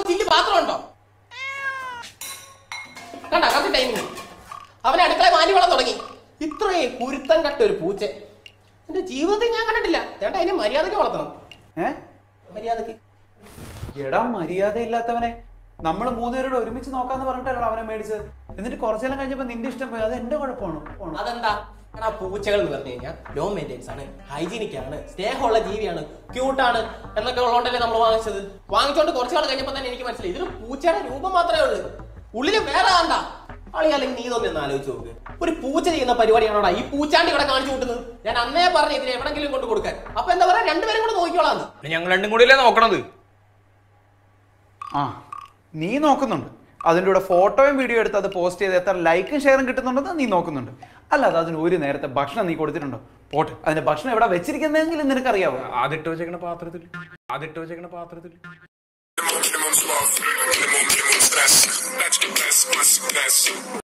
ചില്ല് പാത്രം ഉണ്ടോ കണ്ട കറക്റ്റ് ടൈമിങ് അവനെ അടുക്കള മാറ്റി വളർന്നു തുടങ്ങി ഇത്രയും കുരുത്തം കട്ട ഒരു പൂച്ച എന്റെ ജീവിതത്തിൽ ഞാൻ കണ്ടിട്ടില്ല ചേട്ടാ അതിനെ മര്യാദയ്ക്ക് വളർത്തണം ഏ മര്യാദക്ക് എടാ മര്യാദയില്ലാത്തവനെ നമ്മൾ മൂന്നുപേരോട് ഒരുമിച്ച് നോക്കാന്ന് പറഞ്ഞിട്ടല്ലോ അവനെ മേടിച്ചത് എന്നിട്ട് കുറച്ചെല്ലാം കഴിഞ്ഞപ്പോ നിന്റെ ഇഷ്ടം പോയി അത് എന്റെ കുഴപ്പമാണ് പോണം. അതെന്താ എടാ പൂച്ചകൾ എന്ന് പറഞ്ഞു കഴിഞ്ഞാൽ ലോ മെയിൻ്റെനൻസ് ആണ് ഹൈജീനിക് ആണ് സ്നേഹമുള്ള ജീവിയാണ് ക്യൂട്ടാണ് എന്നൊക്കെ ഉള്ളതുകൊണ്ടല്ലേ നമ്മൾ വാങ്ങിച്ചത് വാങ്ങിച്ചോണ്ട് കുറച്ച് നാൾ കഴിഞ്ഞപ്പോൾ തന്നെ എനിക്ക് മനസ്സിലായി ഇതിന് പൂച്ചയുടെ രൂപം മാത്രമേ ഉള്ളൂ ഉള്ളില് വേറെ ആണ്ടാ അളി അല്ലെങ്കിൽ നീ ഇതൊന്നും ഒന്ന് ആലോചിച്ച് നോക്ക് ഒരു പൂച്ച ചെയ്യുന്ന പരിപാടിയാണോടാ ഈ പൂച്ചാണ്ടി ഇവിടെ കാണിച്ചു കൂട്ടുന്നത് ഞാൻ അന്നേ പറഞ്ഞു ഇതിനെ എവിടെങ്കിലും കൊണ്ട് കൊടുക്കാൻ അപ്പൊ എന്താ പറയാ രണ്ടുപേരും കൂടെ നോക്കിക്കോളാന്ന് പിന്നെ ഞങ്ങൾ രണ്ടും കൂടിയല്ലേ നോക്കണത് ആ നീ നോക്കുന്നുണ്ട് അതിൻ്റെ കൂടെ ഫോട്ടോയും വീഡിയോ എടുത്ത് അത് പോസ്റ്റ് ചെയ്ത് എത്ര ലൈക്കും ഷെയറും കിട്ടുന്നുണ്ടെന്ന് നീ നോക്കുന്നുണ്ട് അല്ലാതെ അതിന് ഒരു നേരത്തെ ഭക്ഷണം നീ കൊടുത്തിട്ടുണ്ടോ പോട്ടെ അതിന്റെ ഭക്ഷണം എവിടെ വെച്ചിരിക്കുന്നതെങ്കിലും നിനക്കറിയാവോ അതിട്ട് വെച്ചേക്കണ പാത്രത്തിൽ അതിട്ട് വെച്ചേക്കണ പാത്രത്തിൽ Lemon, lemon, love, lemon, lemon, stress. That's the best, best, best.